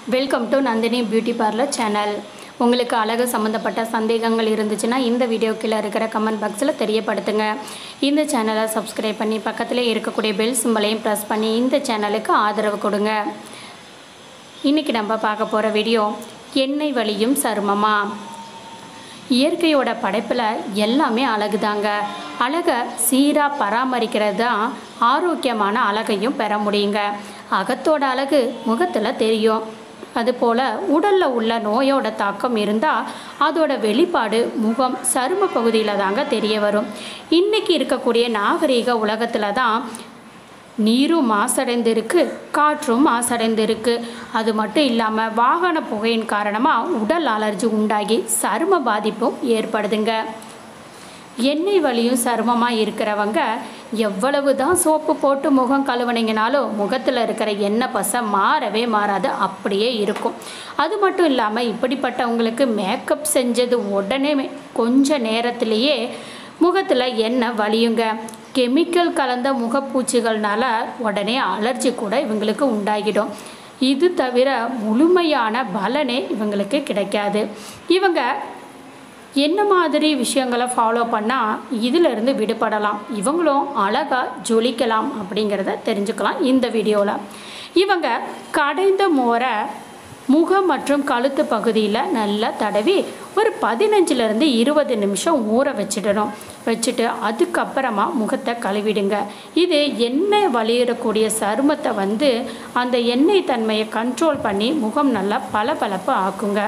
welcome to Nandini beauty parlour channel உங்களுக்கு அழகு சம்மந்தப்பட்ட சந்தேகங்கள் இருந்துச்சுன்னா இந்த வீடியோ கீழே இருக்கிற கமெண்ட் பாக்ஸில் தெரியப்படுத்துங்க இந்த சேனலை சப்ஸ்கிரைப் பண்ணி பக்கத்திலே இருக்கக்கூடிய பெல் சிம்பலையும் ப்ரெஸ் பண்ணி இந்த சேனலுக்கு ஆதரவு கொடுங்க இன்றைக்கி நம்ம பார்க்க போகிற வீடியோ எண்ணெய் வலியும் சருமமா இயற்கையோட படைப்பில் எல்லாமே அழகுதாங்க அழகை சீராக பராமரிக்கிறது தான் ஆரோக்கியமான அழகையும் பெற முடியுங்க அகத்தோட அழகு முகத்தில் தெரியும் அதுபோல் உடலில் உள்ள நோயோட தாக்கம் இருந்தால் அதோட வெளிப்பாடு முகம் சரும பகுதியில் தாங்க தெரிய வரும் இன்றைக்கி இருக்கக்கூடிய நாகரீக உலகத்தில் தான் நீரும் மாசடைந்திருக்கு காற்றும் மாசடைந்திருக்கு அது மட்டும் இல்லாமல் வாகன புகையின் காரணமாக உடல் அலர்ஜி உண்டாகி சரும பாதிப்பும் ஏற்படுதுங்க எண்ணெய் வலியும் சருமமாக இருக்கிறவங்க எவ்வளவு தான் சோப்பு போட்டு முகம் கழுவுனீங்கனாலும் முகத்தில் இருக்கிற எண்ணெய் பசை மாறவே மாறாது அப்படியே இருக்கும் அது மட்டும் இல்லாமல் இப்படிப்பட்டவங்களுக்கு மேக்கப் செஞ்சது உடனே கொஞ்ச நேரத்திலேயே முகத்தில் எண்ணெய் வலியுங்க கெமிக்கல் கலந்த முகப்பூச்சிகள்னால உடனே அலர்ஜி கூட இவங்களுக்கு உண்டாகிடும் இது தவிர முழுமையான பலனே இவங்களுக்கு கிடைக்காது இவங்க என்ன மாதிரி விஷயங்களை ஃபாலோ பண்ணால் இதிலிருந்து விடுபடலாம் இவங்களும் அழகாக ஜொலிக்கலாம் அப்படிங்கிறத தெரிஞ்சுக்கலாம் இந்த வீடியோவில் இவங்க கடைந்த மோரை முகம் மற்றும் கழுத்து பகுதியில் நல்லா தடவி ஒரு பதினஞ்சுலேருந்து இருபது நிமிஷம் ஊற வச்சிடணும் வச்சுட்டு அதுக்கப்புறமா முகத்தை கழுவிடுங்க இது எண்ணெய் வலியிடக்கூடிய சருமத்தை வந்து அந்த எண்ணெய் தன்மையை கண்ட்ரோல் பண்ணி முகம் நல்லா பளபளப்பு ஆக்குங்க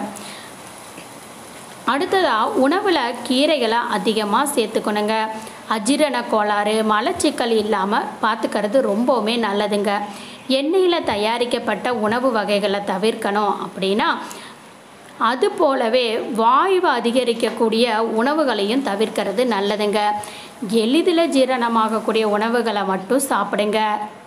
அடுத்ததாக உணவில் கீரைகளை அதிகமாக சேர்த்துக்கணுங்க அஜீரண கோளாறு மலச்சிக்கல் இல்லாமல் பார்த்துக்கிறது ரொம்பவுமே நல்லதுங்க எண்ணெயில் தயாரிக்கப்பட்ட உணவு வகைகளை தவிர்க்கணும் அப்படின்னா அது போலவே வாய்வு அதிகரிக்கக்கூடிய உணவுகளையும் தவிர்க்கிறது நல்லதுங்க எளிதில் ஜீரணமாகக்கூடிய உணவுகளை மட்டும் சாப்பிடுங்க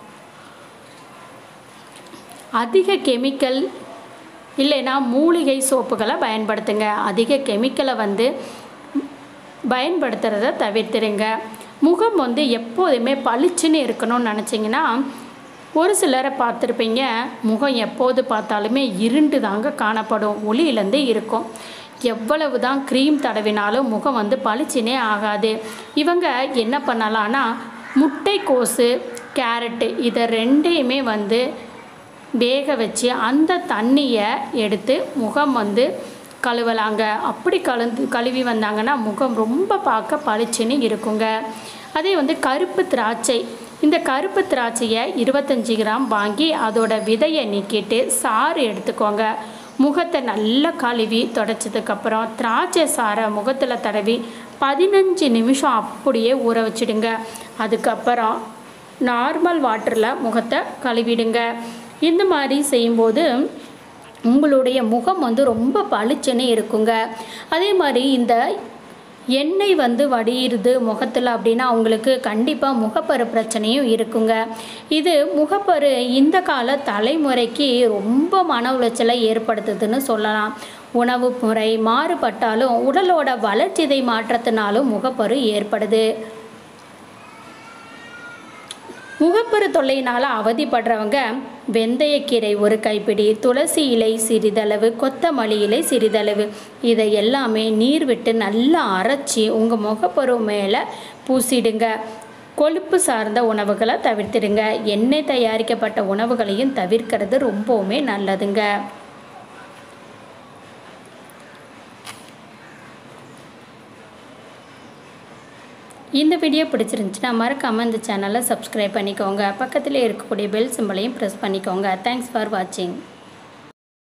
அதிக கெமிக்கல் இல்லைன்னா மூலிகை சோப்புகளை பயன்படுத்துங்க அதிக கெமிக்கலை வந்து பயன்படுத்துகிறத தவிர்த்துருங்க முகம் வந்து எப்போதுமே பளிச்சுன்னு இருக்கணும்னு நினச்சிங்கன்னா ஒரு சிலரை பார்த்துருப்பீங்க முகம் எப்போது பார்த்தாலுமே இருண்டு தாங்க காணப்படும் ஒளியிலேருந்து இருக்கும் எவ்வளவு தான் க்ரீம் தடவினாலும் முகம் வந்து பளிச்சுனே ஆகாது இவங்க என்ன பண்ணலான்னா முட்டைக்கோசு கேரட்டு இதை ரெண்டையுமே வந்து வேக வச்சு அந்த தண்ணியை எடுத்து முகம் வந்து கழுவலாங்க அப்படி கலந்து கழுவி வந்தாங்கன்னா முகம் ரொம்ப பார்க்க பளிச்சுன்னு இருக்குங்க அதே வந்து கருப்பு திராட்சை இந்த கருப்பு திராட்சையை இருபத்தஞ்சி கிராம் வாங்கி அதோட விதையை நீக்கிட்டு சாறு எடுத்துக்கோங்க முகத்தை நல்லா கழுவி தொடச்சதுக்கப்புறம் திராட்சை சாரை முகத்தில் தடவி பதினஞ்சு நிமிஷம் அப்படியே ஊற வச்சிடுங்க அதுக்கப்புறம் நார்மல் வாட்டரில் முகத்தை கழுவிடுங்க இந்த மாதிரி செய்யும்போது உங்களுடைய முகம் வந்து ரொம்ப பளிச்சுன்னு இருக்குங்க அதே மாதிரி இந்த எண்ணெய் வந்து வடியிருது முகத்தில் அப்படின்னா அவங்களுக்கு கண்டிப்பாக முகப்பரு பிரச்சனையும் இருக்குங்க இது முகப்பரு இந்த கால தலைமுறைக்கு ரொம்ப மன உளைச்சலை ஏற்படுத்துதுன்னு சொல்லலாம் உணவு முறை மாறுபட்டாலும் உடலோட வளர்ச்சிதை மாற்றத்தினாலும் முகப்பரு ஏற்படுது முகப்பரு தொல்லையினால் அவதிப்படுறவங்க வெந்தயக்கீரை ஒரு கைப்பிடி துளசி இலை சிறிதளவு கொத்தமல்லி இலை சிறிதளவு இதை எல்லாமே நீர் விட்டு நல்லா அரைச்சி உங்கள் முகப்பரு மேலே பூசிடுங்க கொழுப்பு சார்ந்த உணவுகளை தவிர்த்திடுங்க எண்ணெய் தயாரிக்கப்பட்ட உணவுகளையும் தவிர்க்கிறது ரொம்பவுமே நல்லதுங்க இந்த வீடியோ பிடிச்சிருந்துச்சுன்னா மறக்காமல் இந்த சேனலை சப்ஸ்கிரைப் பண்ணிக்கோங்க பக்கத்தில் இருக்கக்கூடிய பெல் சிம்பளையும் ப்ரெஸ் பண்ணிக்கோங்க தேங்க்ஸ் ஃபார் வாட்சிங்